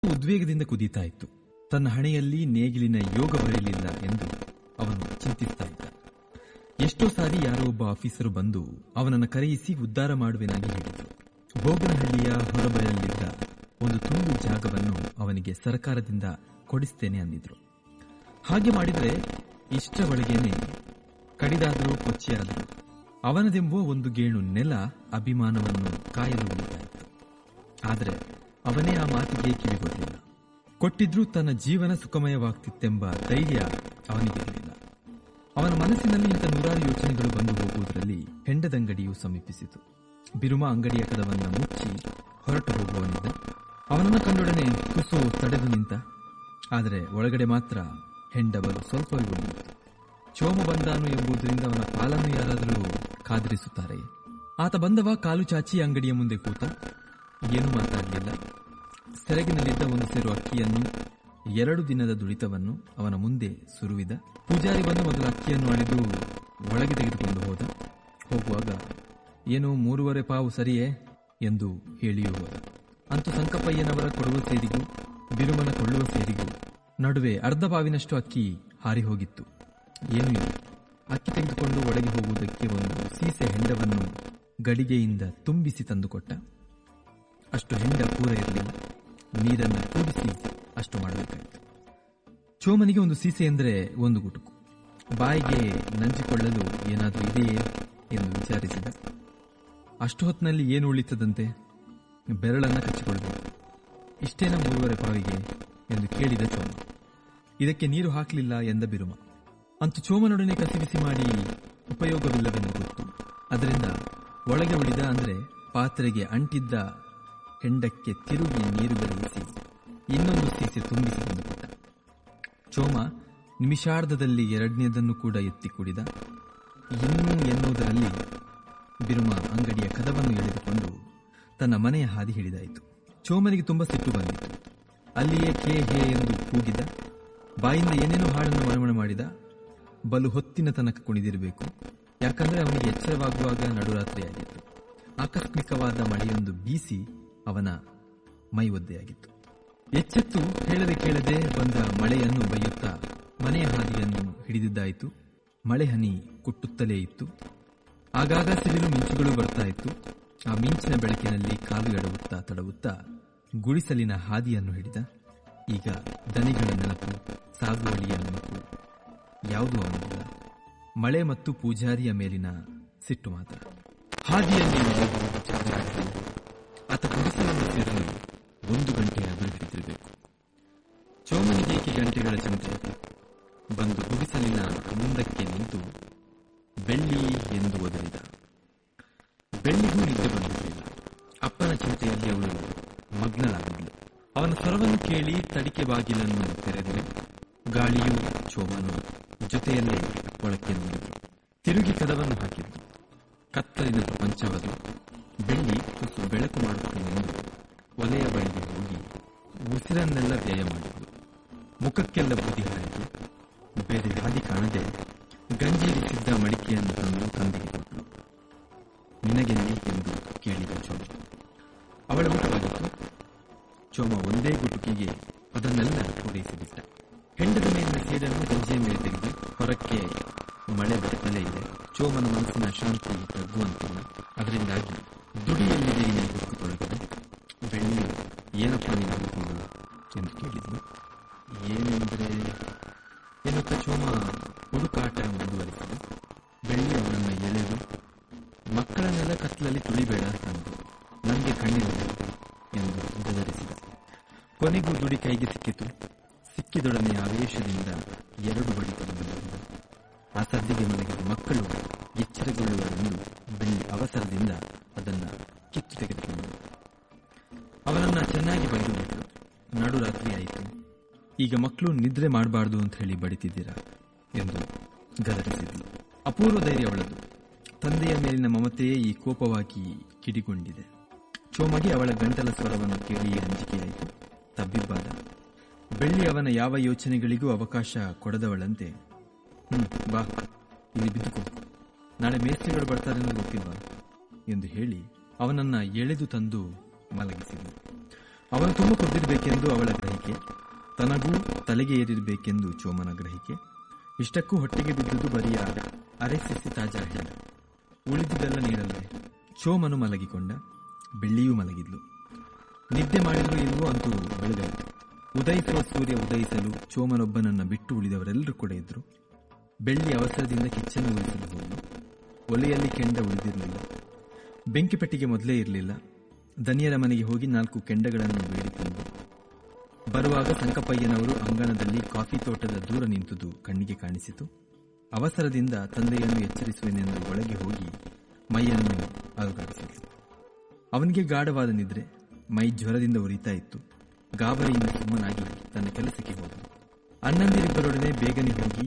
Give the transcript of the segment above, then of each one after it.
ಉದ್ವೇಗದಿಂದ ಕುದೀತಾ ಇತ್ತು ತನ್ನ ಹಣೆಯಲ್ಲಿ ನೇಗಿಲಿನ ಯೋಗ ಬರಲಿಲ್ಲ ಎಂದು ಅವನು ಚಿಂತಿಸ್ತಾ ಇದ್ದ ಎಷ್ಟೋ ಸಾರಿ ಯಾರೋ ಒಬ್ಬ ಆಫೀಸರು ಬಂದು ಅವನನ್ನು ಕರೆಯಿಸಿ ಉದ್ಧಾರ ಮಾಡುವೆನಾಗಿ ಹೇಳಿದರು ಭೋಗನಹಳ್ಳಿಯ ಹೊರಬರಲಿದ್ದ ಒಂದು ತುಂಡು ಜಾಗವನ್ನು ಅವನಿಗೆ ಸರ್ಕಾರದಿಂದ ಕೊಡಿಸ್ತೇನೆ ಅಂದಿದ್ರು ಹಾಗೆ ಮಾಡಿದರೆ ಇಷ್ಟ ಒಳಗೇನೆ ಕಡಿದಾದರೂ ಕೊಚ್ಚೆಯಾದರೂ ಅವನದೆಂಬುವ ಒಂದು ಗೇಣು ನೆಲ ಅಭಿಮಾನವನ್ನು ಕಾಯಲು ಉಳಿತಾಯಿತು ಆದರೆ ಅವನೇ ಆ ಮಾತಿಗೆ ಕಿವಿಗೊಟ್ಟಿಲ್ಲ ಕೊಟ್ಟಿದ್ರೂ ತನ್ನ ಜೀವನ ಸುಖಮಯವಾಗ್ತಿತ್ತೆಂಬ ಧೈರ್ಯ ಅವನಿಗಿರಲಿಲ್ಲ ಅವನ ಮನಸ್ಸಿನಲ್ಲಿ ಇಂಥ ನೂರಾರು ಯೋಚನೆಗಳು ಬಂದು ಹೋಗುವುದರಲ್ಲಿ ಹೆಂಡದಂಗಡಿಯು ಸಮೀಪಿಸಿತು ಬಿರುಮ ಅಂಗಡಿಯ ಕದವನ್ನ ಮುಚ್ಚಿ ಹೊರಟು ಹೋಗುವನಿದ್ದ ಅವನನ್ನು ಕಂಡೊಡನೆ ತುಸು ತಡೆದು ನಿಂತ ಆದರೆ ಒಳಗಡೆ ಮಾತ್ರ ಹೆಂಡ ಬಲು ಸ್ವಲ್ಪವೇ ಉಳಿಯಿತು ಚೋಮ ಬಂದಾನು ಎಂಬುದರಿಂದ ಅವನ ಪಾಲನ್ನು ಯಾರಾದರೂ ಕಾದಿರಿಸುತ್ತಾರೆ ಆತ ಬಂದವ ಕಾಲು ಚಾಚಿ ಅಂಗಡಿಯ ಮುಂದೆ ಕೂತ ಏನೂ ಮಾತಾಡಲಿಲ್ಲ ಸೆರಗಿನಲ್ಲಿದ್ದ ಒಂದು ಸೇರು ಅಕ್ಕಿಯನ್ನು ಎರಡು ದಿನದ ದುಡಿತವನ್ನು ಅವನ ಮುಂದೆ ಸುರುವಿದ ಪೂಜಾರಿ ಬಂದು ಮೊದಲು ಅಕ್ಕಿಯನ್ನು ಅಳೆದು ಒಳಗೆ ತೆಗೆದುಕೊಂಡು ಹೋದ ಹೋಗುವಾಗ ಏನು ಮೂರುವರೆ ಪಾವು ಸರಿಯೇ ಎಂದು ಹೇಳಿಯೂ ಹೋದ ಅಂತೂ ಸಂಕಪ್ಪಯ್ಯನವರ ಕೊಡುವ ಸೇರಿಗೂ ಬಿರುಮನ ಕೊಳ್ಳುವ ಸೇರಿಗೂ ನಡುವೆ ಅರ್ಧ ಪಾವಿನಷ್ಟು ಅಕ್ಕಿ ಹಾರಿ ಹೋಗಿತ್ತು ಏನೂ ಇಲ್ಲ ಅಕ್ಕಿ ತೆಗೆದುಕೊಂಡು ಒಳಗೆ ಹೋಗುವುದಕ್ಕೆ ಒಂದು ಸೀಸೆ ಹೆಂಡವನ್ನು ಗಡಿಗೆಯಿಂದ ತುಂಬಿಸಿ ತಂದುಕೊಟ್ಟ ಅಷ್ಟು ಹೆಂಡ ಪೂರ ಇರಲಿಲ್ಲ ನೀರನ್ನು ಕೂಡಿಸಿ ಅಷ್ಟು ಮಾಡಬೇಕಾಯಿತು ಚೋಮನಿಗೆ ಒಂದು ಸೀಸೆ ಎಂದರೆ ಒಂದು ಗುಟುಕು ಬಾಯಿಗೆ ನಂಚಿಕೊಳ್ಳಲು ಏನಾದರೂ ಇದೆಯೇ ಎಂದು ವಿಚಾರಿಸಿದ ಅಷ್ಟು ಹೊತ್ತಿನಲ್ಲಿ ಏನು ಉಳಿತದಂತೆ ಬೆರಳನ್ನ ಕಚ್ಚಿಕೊಳ್ಳಬೇಕು ಇಷ್ಟೇನ ಮೂರುವರೆ ಪಾವಿಗೆ ಎಂದು ಕೇಳಿದ ಚೋಮ ಇದಕ್ಕೆ ನೀರು ಹಾಕಲಿಲ್ಲ ಎಂದ ಬಿರುಮ ಅಂತೂ ಚೋಮನೊಡನೆ ಕಸಿಬಿಸಿ ಮಾಡಿ ಉಪಯೋಗವಿಲ್ಲವೆಂದು ಗೊತ್ತು ಅದರಿಂದ ಒಳಗೆ ಉಳಿದ ಅಂದರೆ ಪಾತ್ರೆಗೆ ಅಂಟಿದ್ದ ಹೆಂಡಕ್ಕೆ ತಿರುಗಿ ನೀರು ಬೆರೆಯಿಸಿ ಇನ್ನೊಂದು ಸೀಸೆ ತುಂಬಿಸಿ ತಂದುಕೊಟ್ಟ ಚೋಮ ನಿಮಿಷಾರ್ಧದಲ್ಲಿ ಎರಡನೇದನ್ನು ಕೂಡ ಎತ್ತಿ ಕುಡಿದ ಇನ್ನೂ ಎನ್ನುವುದರಲ್ಲಿ ಬಿರುಮ ಅಂಗಡಿಯ ಕದವನ್ನು ಎಳೆದುಕೊಂಡು ತನ್ನ ಮನೆಯ ಹಾದಿ ಹಿಡಿದಾಯಿತು ಚೋಮನಿಗೆ ತುಂಬ ಸಿಟ್ಟು ಬಂದಿತ್ತು ಅಲ್ಲಿಯೇ ಖೇ ಹೇ ಎಂದು ಕೂಗಿದ ಬಾಯಿಂದ ಏನೇನೋ ಹಾಡನ್ನು ಮನಮಣ ಮಾಡಿದ ಬಲು ಹೊತ್ತಿನ ತನಕ ಕುಣಿದಿರಬೇಕು ಯಾಕಂದ್ರೆ ಅವನಿಗೆ ಎಚ್ಚರವಾಗುವಾಗ ನಡುರಾತ್ರಿಯಾಗಿತ್ತು ಆಕಸ್ಮಿಕವಾದ ಮಳೆಯೊಂದು ಬೀಸಿ ಅವನ ಮೈ ಒದ್ದೆಯಾಗಿತ್ತು ಎಚ್ಚೆತ್ತು ಹೇಳದೆ ಕೇಳದೆ ಬಂದ ಮಳೆಯನ್ನು ಬೈಯುತ್ತಾ ಮನೆಯ ಹಾದಿಯನ್ನು ಹಿಡಿದಿದ್ದಾಯಿತು ಮಳೆ ಹನಿ ಕುಟ್ಟುತ್ತಲೇ ಇತ್ತು ಆಗಾಗ ಸಿಡಿಲು ಮಿಂಚುಗಳು ಬರ್ತಾ ಇತ್ತು ಆ ಮಿಂಚಿನ ಬೆಳಕಿನಲ್ಲಿ ಕಾಲು ಎಡವುತ್ತಾ ತಡವುತ್ತಾ ಗುಡಿಸಲಿನ ಹಾದಿಯನ್ನು ಹಿಡಿದ ಈಗ ದನಿಗಳ ನೆನಪು ಸಾಗುವಳಿಯ ನೆನಪು ಯಾವುದೂ ಅವನಿಲ್ಲ ಮಳೆ ಮತ್ತು ಪೂಜಾರಿಯ ಮೇಲಿನ ಸಿಟ್ಟು ಮಾತ್ರ ಹಾದಿಯಲ್ಲಿ ನಡೆದು ಚಕ್ರಗಟ್ಟಲು ಆತ ಗುಡಿಸಲನ್ನು ಸೇರಲು ಒಂದು ಗಂಟೆ ಆದರೂ ಹಿಡಿದಿರಬೇಕು ಚೋಮನಿಗೆ ಏಕೆ ಗಂಟೆಗಳ ಚಿಂತೆ ಬಂದು ಗುಡಿಸಲಿನ ಮುಂದಕ್ಕೆ ನಿಂತು ಬೆಳ್ಳಿ ಎಂದು ಒದರಿದ ಬೆಳ್ಳಿಗೂ ನಿದ್ದೆ ಬಂದಿರಲಿಲ್ಲ ಅಪ್ಪನ ಚಿಂತೆಯಲ್ಲಿ ಅವಳು ಮಗ್ನಳಾಗಿದ್ಲು ಅವನ ಸ್ವರವನ್ನು ಕೇಳಿ ತಡಿಕೆ ಬಾಗಿಲನ್ನು ತೆರೆದು ಗಾಳಿಯೂ ಚೋಮನು ಜೊತೆಯಲ್ಲೇ ಒಳಕ್ಕೆ ನುಗ್ಗಿದ್ರು ತಿರುಗಿ ಕದವನ್ನು ಹಾಕಿದ್ದು ಕತ್ತಲಿನ ಪ್ರಪಂಚವದು ಬೆಳ್ಳಿ ತುಸು ಬೆಳಕು ಮಾಡುತ್ತೇನೆಂದು ಒಲೆಯ ಬಳಿಗೆ ಹೋಗಿ ಉಸಿರನ್ನೆಲ್ಲ ವ್ಯಯ ಮಾಡಿದ್ಲು ಮುಖಕ್ಕೆಲ್ಲ ಬೂದಿ ಹಾಯಿತು ಬೇರೆ ಹಾದಿ ಕಾಣದೆ ಗಂಜಿರಿಸಿದ್ದ ಮಡಿಕೆಯನ್ನು ತಂದು ತಂದೆಗೆ ಕೊಟ್ಟಳು ನಿನಗೆಲ್ಲಿ ಎಂದು ಕೇಳಿದ ಚೋಮ ಅವಳ ಊಟವಾಗಿತ್ತು ಚೋಮ ಒಂದೇ ಗುಟುಕಿಗೆ ಅದನ್ನೆಲ್ಲ ಪೂರೈಸಿಬಿಟ್ಟ ಹೆಂಡದ ಮೇಲಿನ ಸೇಡನ್ನು ಗಂಜಿಯ ಮೇಲೆ ತೆಗೆದು ಹೊರಕ್ಕೆ ಮಳೆ ಬರುತ್ತಲೇ ಇದೆ ಚೋಮನ ಮನಸ್ಸಿನ ಶಾಂತಿ ತಗ್ಗುವಂತಿಲ್ಲ ಅದರಿಂದಾಗಿ ದುಡಿಯಲ್ಲಿದೆ ಈ ಹುಡುಕತೊಳಗಿದೆ ಬೆಳ್ಳಿ ಏನಪ್ಪ ನೀನು ಅಂದ್ಕೊಂಡು ಎಂದು ಕೇಳಿದ್ಲು ಏನೆಂದರೆ ಎನ್ನುತ್ತ ಚೋಮ ಹುಡುಕಾಟ ಮುಂದುವರಿಸಿದ ಬೆಳ್ಳಿ ಅವನನ್ನು ಎಳೆದು ಮಕ್ಕಳನ್ನೆಲ್ಲ ಕತ್ತಲಲ್ಲಿ ತುಳಿಬೇಡ ಅಂದು ನನಗೆ ಕಣ್ಣಿರಲಿ ಎಂದು ಗದರಿಸಿದ ಕೊನೆಗೂ ದುಡಿ ಕೈಗೆ ಸಿಕ್ಕಿತು ಸಿಕ್ಕಿದೊಡನೆ ಆವೇಶದಿಂದ ಎರಡು ಬಡಿ ತಂದು ಆ ಸದ್ದಿಗೆ ಮಲಗಿದ ಮಕ್ಕಳು ಎಚ್ಚರಗೊಳ್ಳುವರೆಂದು ಬೆಳ್ಳಿ ಅವಸರದಿಂದ ಅದನ್ನ ಕಿತ್ತು ತೆಗೆದುಕೊಂಡರು ಅವನನ್ನ ಚೆನ್ನಾಗಿ ಬೈದು ಬಿಟ್ಟರು ನಡು ರಾತ್ರಿ ಆಯಿತು ಈಗ ಮಕ್ಕಳು ನಿದ್ರೆ ಮಾಡಬಾರ್ದು ಅಂತ ಹೇಳಿ ಬಡಿತಿದ್ದೀರಾ ಎಂದು ಗದರಿಸಿದ್ಲು ಅಪೂರ್ವ ಧೈರ್ಯ ಅವಳದು ತಂದೆಯ ಮೇಲಿನ ಮಮತೆಯೇ ಈ ಕೋಪವಾಗಿ ಕಿಡಿಗೊಂಡಿದೆ ಚೋಮಗೆ ಅವಳ ಗಂಟಲ ಸ್ವರವನ್ನು ಕೇಳಿ ಅಂಜಿಕೆಯಾಯಿತು ತಬ್ಬಿಬ್ಬಾದ ಬೆಳ್ಳಿ ಅವನ ಯಾವ ಯೋಚನೆಗಳಿಗೂ ಅವಕಾಶ ಕೊಡದವಳಂತೆ ಹ್ಮ್ ಬಾ ಇಲ್ಲಿ ಬಿದ್ದುಕೋ ನಾಳೆ ಮೇಸ್ತ್ರಿಗಳು ಬರ್ತಾರೆಂದು ಗೊತ್ತಿಲ್ವಾ ಎಂದು ಹೇಳಿ ಅವನನ್ನ ಎಳೆದು ತಂದು ಮಲಗಿಸಿದ್ಲು ಅವನು ತುಂಬ ಕುಡಿದಿರಬೇಕೆಂದು ಅವಳ ಗ್ರಹಿಕೆ ತನಗೂ ತಲೆಗೆ ಏರಿರಬೇಕೆಂದು ಚೋಮನ ಗ್ರಹಿಕೆ ಇಷ್ಟಕ್ಕೂ ಹೊಟ್ಟೆಗೆ ಬಿದ್ದುದು ಬರಿಯ ಅರೆಸಿಸಿ ತಾಜಾ ಹೆಣ್ಣು ಉಳಿದುದೆಲ್ಲ ನೀಡಲ್ವೇ ಚೋಮನು ಮಲಗಿಕೊಂಡ ಬೆಳ್ಳಿಯೂ ಮಲಗಿದ್ಲು ನಿದ್ದೆ ಮಾಡಿದ್ರು ಇಲ್ವೋ ಅಂತೂ ಬೆಳಗಲು ಉದಯಿಸುವ ಸೂರ್ಯ ಉದಯಿಸಲು ಚೋಮನೊಬ್ಬನನ್ನ ಬಿಟ್ಟು ಉಳಿದವರೆಲ್ಲರೂ ಕೂಡ ಇದ್ರು ಬೆಳ್ಳಿ ಅವಸರದಿಂದ ಕಿಚ್ಚನ್ನು ಉಳಿಸಲು ಹೋದಳು ಒಲೆಯಲ್ಲಿ ಕೆಂಡ ಉಳಿದಿರಲಿಲ್ಲ ಬೆಂಕಿ ಪೆಟ್ಟಿಗೆ ಮೊದಲೇ ಇರಲಿಲ್ಲ ದನಿಯರ ಮನೆಗೆ ಹೋಗಿ ನಾಲ್ಕು ಕೆಂಡಗಳನ್ನು ಬೇಡಿ ತಂದು ಬರುವಾಗ ಸಂಕಪ್ಪಯ್ಯನವರು ಅಂಗಣದಲ್ಲಿ ಕಾಫಿ ತೋಟದ ದೂರ ನಿಂತುದು ಕಣ್ಣಿಗೆ ಕಾಣಿಸಿತು ಅವಸರದಿಂದ ತಂದೆಯನ್ನು ಎಚ್ಚರಿಸುವೆನೆಂದು ಒಳಗೆ ಹೋಗಿ ಮೈಯನ್ನು ಅಲುಗಾಡಿಸಿತು ಅವನಿಗೆ ಗಾಢವಾದ ನಿದ್ರೆ ಮೈ ಜ್ವರದಿಂದ ಉರಿತಾ ಇತ್ತು ಗಾಬರಿಯಿಂದ ಸುಮ್ಮನಾಗಿ ತನ್ನ ಕೆಲಸಕ್ಕೆ ಹೋದನು ಅಣ್ಣಂದಿರಿಬ್ಬರೊಡನೆ ಬೇಗನೆ ಹೋಗಿ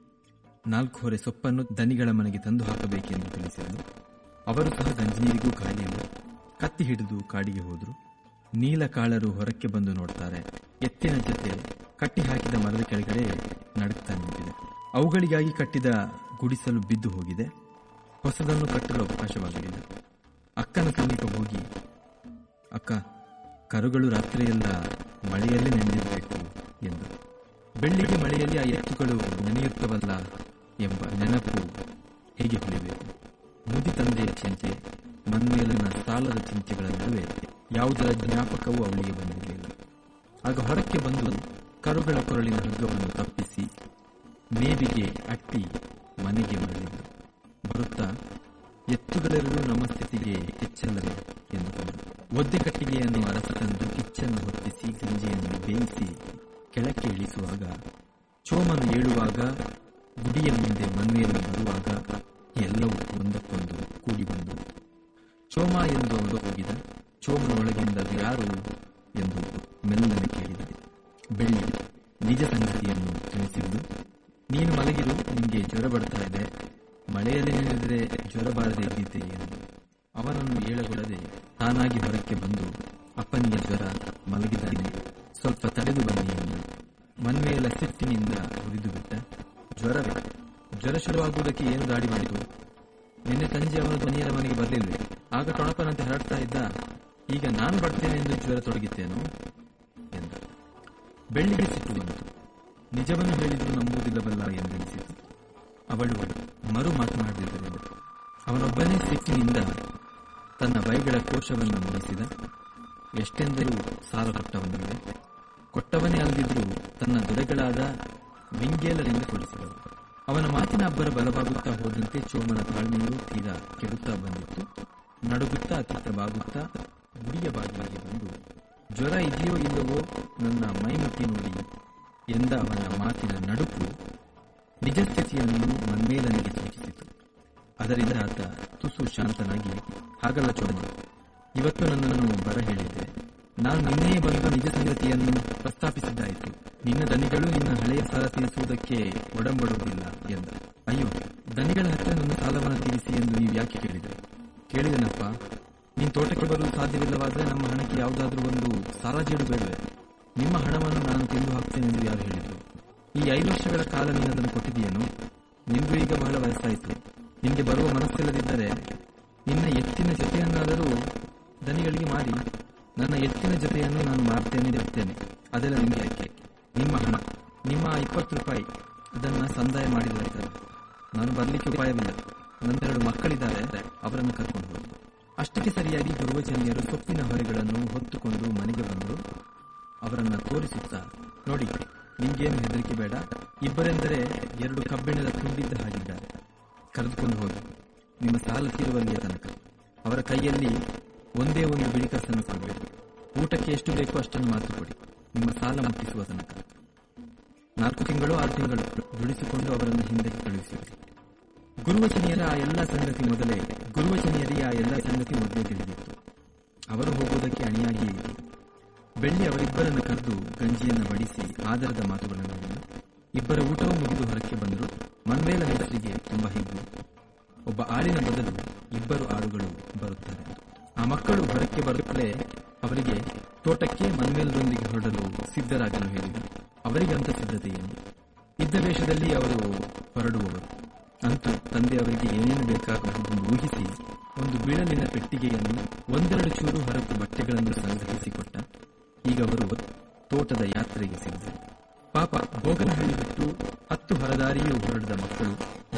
ನಾಲ್ಕು ಹೊರೆ ಸೊಪ್ಪನ್ನು ದನಿಗಳ ಮನೆಗೆ ತಂದು ಹಾಕಬೇಕೆಂದು ತಿಳಿಸಿದನು ಅವರು ಸಹ ಗಂಜಿನೀರಿಗೂ ಕಾಯಲಿಲ್ಲ ಕತ್ತಿ ಹಿಡಿದು ಕಾಡಿಗೆ ಹೋದರು ನೀಲಕಾಳರು ಹೊರಕ್ಕೆ ಬಂದು ನೋಡ್ತಾರೆ ಎತ್ತಿನ ಜೊತೆ ಕಟ್ಟಿ ಹಾಕಿದ ಮರದ ಕೆಳಗಡೆ ನಡುತ್ತಾ ನಿಂತಿದೆ ಅವುಗಳಿಗಾಗಿ ಕಟ್ಟಿದ ಗುಡಿಸಲು ಬಿದ್ದು ಹೋಗಿದೆ ಹೊಸದನ್ನು ಕಟ್ಟಲು ಅವಕಾಶವಾಗಲಿಲ್ಲ ಅಕ್ಕನ ಸಮೀಪ ಹೋಗಿ ಅಕ್ಕ ಕರುಗಳು ರಾತ್ರಿಯೆಲ್ಲ ಮಳೆಯಲ್ಲಿ ನೆನೆದಿರಬೇಕು ಎಂದು ಬೆಳ್ಳಿಗೆ ಮಳೆಯಲ್ಲಿ ಆ ಎತ್ತುಗಳು ನೆನೆಯುತ್ತವಲ್ಲ ಎಂಬ ನೆನಪು ಹೇಗೆ ಹೊಳಿಬೇಕು ಮುದಿ ತಂದೆಯ ಚಿಂತೆ ಮನ್ಮೇಲನ ಸಾಲದ ಚಿಂತೆಗಳ ನಡುವೆ ಯಾವುದರ ಜ್ಞಾಪಕವೂ ಅವಳಿಗೆ ಬಂದಿರಲಿಲ್ಲ ಆಗ ಹೊರಕ್ಕೆ ಬಂದು ಕರುಗಳ ಕೊರಳಿನ ಹಗ್ಗವನ್ನು ತಪ್ಪಿಸಿ ಮೇವಿಗೆ ಅಟ್ಟಿ ಮನೆಗೆ ಮರಳಿದ್ದು ಬರುತ್ತಾ ಎತ್ತುಗಳೆರಡೂ ನಮ್ಮ ಸ್ಥಿತಿಗೆ ಹೆಚ್ಚಲ್ಲವೇ ಎಂದುಕೊಂಡರು ಒದ್ದೆ ಕಟ್ಟಿಗೆಯನ್ನು ಅರಸ ತಂದು ಕಿಚ್ಚನ್ನು ಹೊತ್ತಿಸಿ ಗಂಜಿಯನ್ನು ಬೇಯಿಸಿ ಕೆಳಕ್ಕೆ ಇಳಿಸುವಾಗ ಚೋಮನು ಏಳುವಾಗ ಗುಡಿಯ ಮುಂದೆ ಮನ್ಮೇಲು ಬರುವಾಗ ಎಲ್ಲವೂ ಒಂದಕ್ಕೊಂದು ಕೂಡಿ ಬಂದು ಚೋಮ ಎಂದು ಅವನು ಹೋಗಿದ ಚೋಮನ ಒಳಗಿಂದ ಅದು ಯಾರು ಎಂದು ಮೆಲ್ಲನೆ ಕೇಳಿದ ಬೆಳ್ಳಿ ನಿಜ ಸಂಗತಿಯನ್ನು ತಿಳಿಸಿದ್ದು ನೀನು ಮಲಗಿರು ನಿಮಗೆ ಜ್ವರ ಬರ್ತಾ ಇದೆ ಮಳೆಯಲ್ಲಿ ನೆನೆದರೆ ಜ್ವರ ಬಾರದೆ ಇದ್ದಿದ್ದೆ ಎಂದು ಅವನನ್ನು ಏಳಗೊಡದೆ ತಾನಾಗಿ ಹೊರಕ್ಕೆ ಬಂದು ಅಪ್ಪನಿಗೆ ಜ್ವರ ಮಲಗಿದ್ದಾನೆ ಸ್ವಲ್ಪ ತಡೆದು ಬನ್ನಿ ಎಂದು ಮನ್ಮೇಲ ಸಿಟ್ಟಿನಿಂದ ಉರಿದು ಬಿಟ್ಟ ಜ್ವರವೇ ಜ್ವರ ಶುರುವಾಗುವುದಕ್ಕೆ ಏನು ದಾಡಿ ಮಾಡಿತು ನಿನ್ನೆ ಸಂಜೆ ಅವನು ಧ್ವನಿಯರ ಮನೆಗೆ ಬರಲಿಲ್ವೇ ಆಗ ಟೊಣಪನಂತೆ ಹರಡ್ತಾ ಇದ್ದ ಈಗ ನಾನು ಬರ್ತೇನೆ ಎಂದು ಜ್ವರ ತೊಡಗಿತ್ತೇನು ಎಂದ ಬೆಳ್ಳಿಗೆ ಸಿಟ್ಟು ಬಂತು ನಿಜವನ್ನು ಹೇಳಿದರೂ ನಂಬುವುದಿಲ್ಲವಲ್ಲ ಎಂದೆನಿಸಿತು ಅವಳು ಮರು ಮಾತನಾಡದಿದ್ದರಿಂದ ಅವನೊಬ್ಬನೇ ಸಿಟ್ಟಿನಿಂದ ತನ್ನ ಬೈಗಳ ಕೋಶವನ್ನು ಮುಗಿಸಿದ ಎಷ್ಟೆಂದರೂ ಸಾಲ ಕೊಟ್ಟವನಲ್ಲದೆ ಕೊಟ್ಟವನೇ ಅಲ್ಲದಿದ್ರೂ ತನ್ನ ದೊರೆಗಳಾದ ವಿಂಗೇಲರಿಂದ ಕೊಡಿಸಿದವು ಅವನ ಮಾತಿನ ಅಬ್ಬರ ಬಲವಾಗುತ್ತಾ ಹೋದಂತೆ ಚೋಮನ ತಾಳ್ಮೆಯೂ ತೀರಾ ಕೆಡುತ್ತಾ ಬಂದಿತ್ತು ನಡುಗುತ್ತಾ ಅತಿಥ್ಯವಾಗುತ್ತಾ ಗುಡಿಯ ಬಾಗಿಲಿಗೆ ಬಂದು ಜ್ವರ ಇದೆಯೋ ಇಲ್ಲವೋ ನನ್ನ ಮೈಮುಟ್ಟಿ ನೋಡಿ ಎಂದ ಅವನ ಮಾತಿನ ನಡುಕು ನಿಜ ಸ್ಥಿತಿಯನ್ನು ಮನ್ಮೇಲನಿಗೆ ಸೂಚಿಸಿತು ಅದರಿಂದ ಆತ ತುಸು ಶಾಂತನಾಗಿ ಹಾಗಲ್ಲ ಚೋಮ ಇವತ್ತು ನನ್ನನ್ನು ಬರ ಹೇಳಿದ್ದೆ ನಾನು ನಿನ್ನೆಯೇ ಬಂದು ನಿಜ ಸಂಗತಿಯನ್ನು ಪ್ರಸ್ತಾಪಿಸಿದ್ದಾಯಿತು ನಿನ್ನ ದನಿಗಳು ನಿನ್ನ ಹಳೆಯ ಸಾಲ ತೀರಿಸುವುದಕ್ಕೆ ಒಡಂಬಡುವುದಿಲ್ಲ ಎಂದ ಅಯ್ಯೋ ದನಿಗಳ ಹತ್ತಿರ ನನ್ನ ಸಾಲವನ್ನು ತೀರಿಸಿ ಎಂದು ನೀವು ಯಾಕೆ ಕೇಳಿದರೆ ಕೇಳಿದೆನಪ್ಪ ನೀನ್ ತೋಟಕ್ಕೆ ಬರಲು ಸಾಧ್ಯವಿಲ್ಲವಾದರೆ ನಮ್ಮ ಹಣಕ್ಕೆ ಯಾವುದಾದ್ರೂ ಒಂದು ಸಾಲ ಜೇಡು ಬೇಡವೆ ನಿಮ್ಮ ಹಣವನ್ನು ನಾನು ತಿಂದು ಹಾಕ್ತೇನೆ ಎಂದು ಯಾರು ಹೇಳಿದರು ಈ ಐದು ವರ್ಷಗಳ ಕಾಲ ನೀನು ಅದನ್ನು ಕೊಟ್ಟಿದೆಯೇನು ನಿನ್ಗೂ ಈಗ ಬಹಳ ವಯಸ್ಸಾಯಿತು ನಿನಗೆ ಬರುವ ಮನಸ್ಸಿಲ್ಲದಿದ್ದರೆ ನಿನ್ನ ಎತ್ತಿನ ಜೊತೆಯನ್ನಾದರೂ ದನಿಗಳಿಗೆ ಮಾರಿ ನನ್ನ ಎತ್ತಿನ ಜೊತೆಯನ್ನು ನಾನು ಮಾರ್ತೇನೆ ಬಿಡ್ತೇನೆ ಅದೆಲ್ಲ ನಿಮಗೆ ಯಾಕೆ ನಿಮ್ಮ ಹಣ ನಿಮ್ಮ ಇಪ್ಪತ್ತು ರೂಪಾಯಿ ಅದನ್ನ ಸಂದಾಯ ಮಾಡಿದರೆ ನಾನು ಬರಲಿಕ್ಕೆ ಉಪಾಯವಿಲ್ಲ ನನ್ನೆರಡು ಮಕ್ಕಳಿದ್ದಾರೆ ಅವರನ್ನು ಕರ್ಕೊಂಡು ಹೋಗಿ ಅಷ್ಟಕ್ಕೆ ಸರಿಯಾಗಿ ಗುರುವಚನಿಯರು ಸೊಪ್ಪಿನ ಹೊರೆಗಳನ್ನು ಹೊತ್ತುಕೊಂಡು ಮನೆಗೆ ಬಂದರು ಅವರನ್ನ ತೋರಿಸುತ್ತಾ ನೋಡಿ ನಿಮ್ಗೇನು ಹೆದರಿಕೆ ಬೇಡ ಇಬ್ಬರೆಂದರೆ ಎರಡು ಕಬ್ಬಿಣದ ತುಂಬಿದ್ದ ಹಾಗಿದ್ದಾರೆ ಕರೆದುಕೊಂಡು ಹೋಗಿ ನಿಮ್ಮ ಸಾಲ ತೀರುವಲ್ಲಿಯ ತನಕ ಅವರ ಕೈಯಲ್ಲಿ ಒಂದೇ ಒಂದು ಬಿಳಿ ಕಾಸನ್ನು ಕೊಡಬೇಕು ಊಟಕ್ಕೆ ಎಷ್ಟು ಬೇಕೋ ಅಷ್ಟನ್ನು ಮಾತ್ರ ಕೊಡಿ ನಿಮ್ಮ ಸಾಲ ಮುಟ್ಟಿಸುವ ತನಕ ನಾಲ್ಕು ತಿಂಗಳು ಆರು ತಿಂಗಳು ದುಡಿಸಿಕೊಂಡು ಅವರನ್ನು ಹಿಂದಕ್ಕೆ ಕಳುಹಿಸಿರಿ ಗುರುವಚನಿಯರ ಆ ಎಲ್ಲ ಸಂಗತಿ ಮೊದಲೇ ಗುರುವಚನಿಯರಿಗೆ ಆ ಎಲ್ಲ ಸಂಗತಿ ಮೊದಲೇ ತಿಳಿದಿತ್ತು ಅವರು ಹೋಗುವುದಕ್ಕೆ ಅಣಿಯಾಗಿ ಬೆಳ್ಳಿ ಅವರಿಬ್ಬರನ್ನು ಕರೆದು ಗಂಜಿಯನ್ನು ಬಡಿಸಿ ಆದರದ ಮಾತುಗಳನ್ನಾಡಿದರು ಇಬ್ಬರ ಊಟವೂ ಮುಗಿದು ಹೊರಕ್ಕೆ ಬಂದರು ಮನ್ವೇಲ ಹೆಸರಿಗೆ ತುಂಬಾ ಹಿಗ್ಗು ಒಬ್ಬ ಆಳಿನ ಬದಲು ಇಬ್ಬರು ಆಳುಗಳು ಬರುತ್ತಾರೆ ಆ ಮಕ್ಕಳು ಹೊರಕ್ಕೆ ಬರುತ್ತಲೇ ಅವರಿಗೆ ತೋಟಕ್ಕೆ ಮನ್ಮೇಲರೊಂದಿಗೆ ಹೊರಡಲು ಸಿದ್ಧರಾಗಲು ಹೇಳಿದರು ಅವರಿಗಂತ ಸಿದ್ಧತೆ ಏನು ಇದ್ದ ವೇಷದಲ್ಲಿ ಅವರು ಹೊರಡುವವರು ಅಂತೂ ತಂದೆ ಅವರಿಗೆ ಏನೇನು ಬೇಕಾಗಬಹುದೆಂದು ಊಹಿಸಿ ಒಂದು ಬೀಳಲಿನ ಪೆಟ್ಟಿಗೆಯನ್ನು ಒಂದೆರಡು ಚೂರು ಹೊರತು ಬಟ್ಟೆಗಳನ್ನು ಸಂಗ್ರಹಿಸಿಕೊಟ್ಟ ಈಗ ಅವರು ತೋಟದ ಯಾತ್ರೆಗೆ ಸಿದ್ಧರು ಪಾಪ ಬೋಗನಹಳ್ಳಿ ಬಿಟ್ಟು ಹತ್ತು ಹರದಾರಿಯೂ ಹೊರಡಿದ ಮಕ್ಕಳು